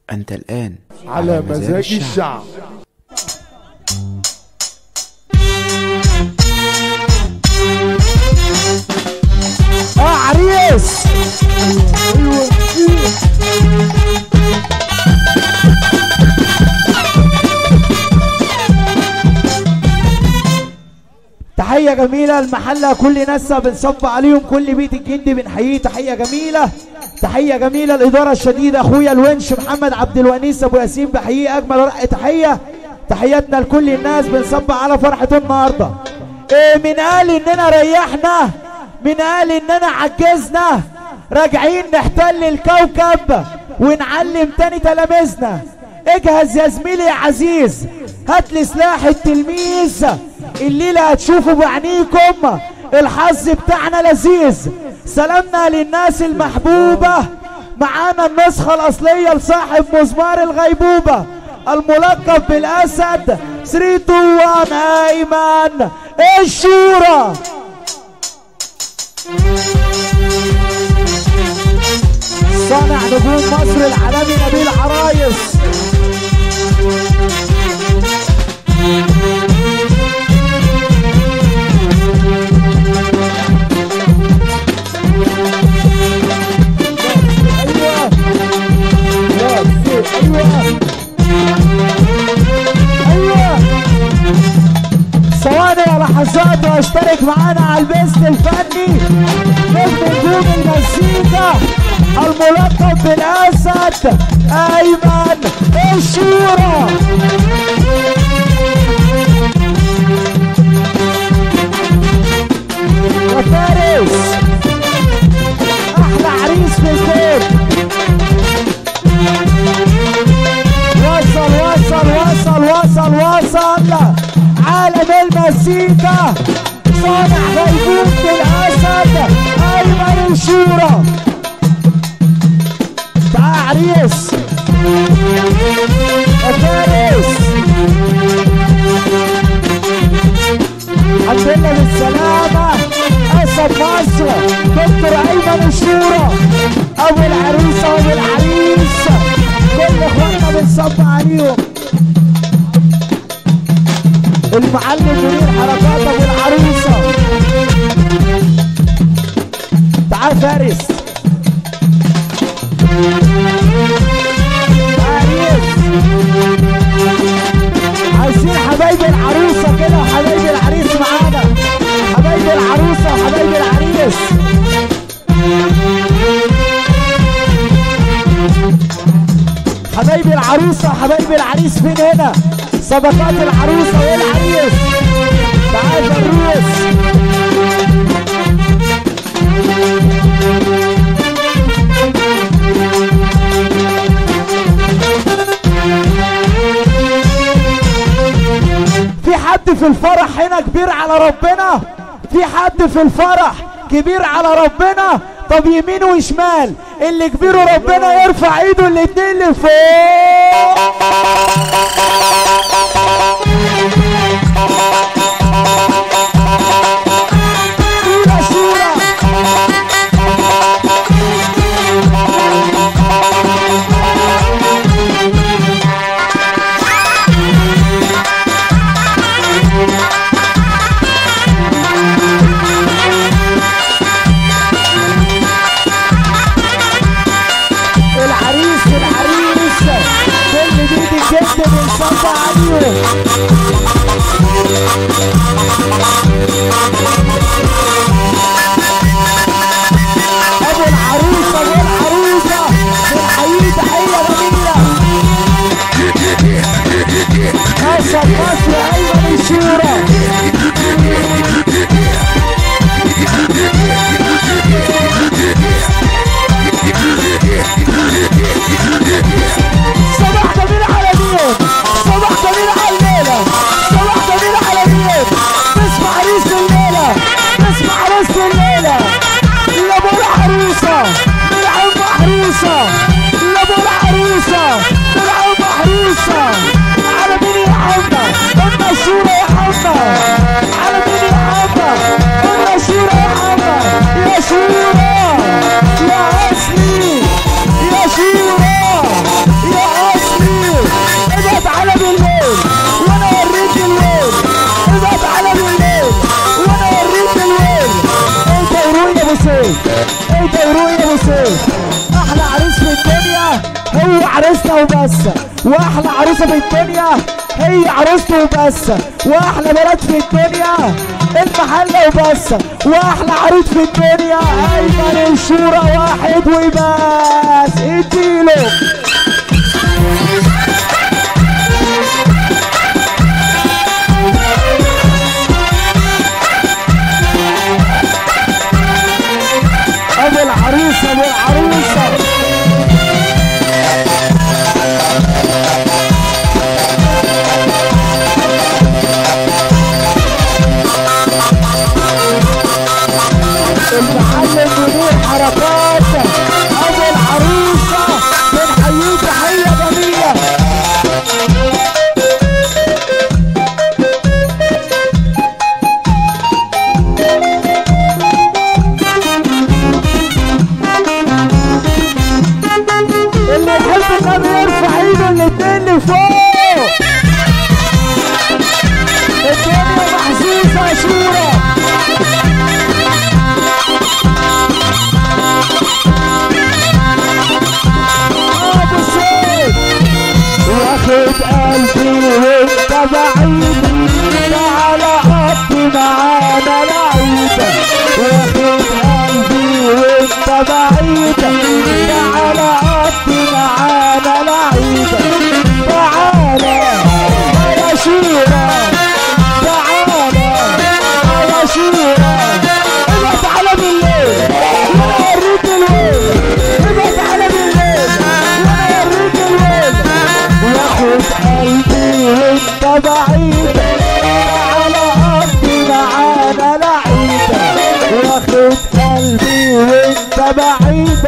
أنت الآن على مزاج الشعب اه عريس تحية جميلة المحلة كل ناسها بنصب عليهم كل بيت الجندي بنحييه تحية جميلة تحية جميلة الإدارة الشديدة أخويا الونش محمد عبد الونيس أبو ياسين بحييه أجمل ورق تحية تحياتنا لكل الناس بنصب على فرحة النهاردة إيه من قال إننا ريحنا من قال إننا عجزنا راجعين نحتل الكوكب ونعلم تاني تلاميذنا اجهز يا زميلي يا عزيز هات لي سلاح التلميذ الليلة هتشوفوا بعينيكم الحظ بتاعنا لذيذ سلامنا للناس المحبوبة معانا النسخة الأصلية لصاحب مزمار الغيبوبة الملقب بالأسد 3 2 1 أيمن الشورى صانع نجوم مصر العالمي نبيل عرايس ايوه ايوه ايوه ثواني يا لحظات واشترك معانا على البيست الفني نجم نجوم المزيكا الملقب بالاسد ايمن الشورى يا فارس احلى عريس في البيت وصل وصل وصل وصل وصل عالم المزيكا صانع غيبوبة الأسد أيمن الشورى تعال عريس يا فارس الحمد لله بالسلامة أسد مصر دكتور أيمن الشورى أبو العروسة وأبو العريس كل إخواننا بنصب عليهم المعلم منير حركات أبو العروسة تعال فارس عريس عايزين حبايب العروسة كده وحبايب العريس معانا حبايب العروسة وحبايب العريس حبايب العروسة وحبايب العريس فين هنا صدقات العروسة والعريس تعال الروس في حد في الفرح هنا كبير على ربنا في حد في الفرح كبير على ربنا طب يمين وشمال اللي كبيره ربنا يرفع ايده الاتنين لفوق شورى شورى العريس العريس كل بيت الجد بنصب عليهم ابو العروسه ابو العروسه بنحييه تحيه جميله اسد مصر ايمن الشورى صباح جميل على مين صباح جميل على الليلة صباح جميل على مين نسمع عريس الليلة نسمع عريس الليلة لابو العروسة العم عروسة لابو العروسة العم عروسة على مين يا عمنا سيف ايه دوروا يا ابو سيف احلى عريس في الدنيا هو عريسنا وبس واحلى عروسه في الدنيا هي عروسته وبس واحلى بنات في الدنيا المحله وبس واحلى عريس في الدنيا ايمن الشورى واحد وبس اديله ابو العروسه ابو العروسه المعلم مدير حركات ابو العروسه بنحييه تحيه جميله اللي يحب النبي يرفع ايده الاتنين لفوق الدنيا محسوسه شوره ابو سيد واخد قلبي وانت بعيد تعالى قضي معانا العيد واخد قلبي وانت بعيد تعالى قضي معانا العيد تعالى يا شيرة تعالى يا شيرة ابقى تعالى بالليل وانا اوريك الويل ابقى تعالى بالليل وانا اوريك الويل واخد قلبي وانت بعيد تعالى قضي معانا العيد واخد قلبي وانت بعيد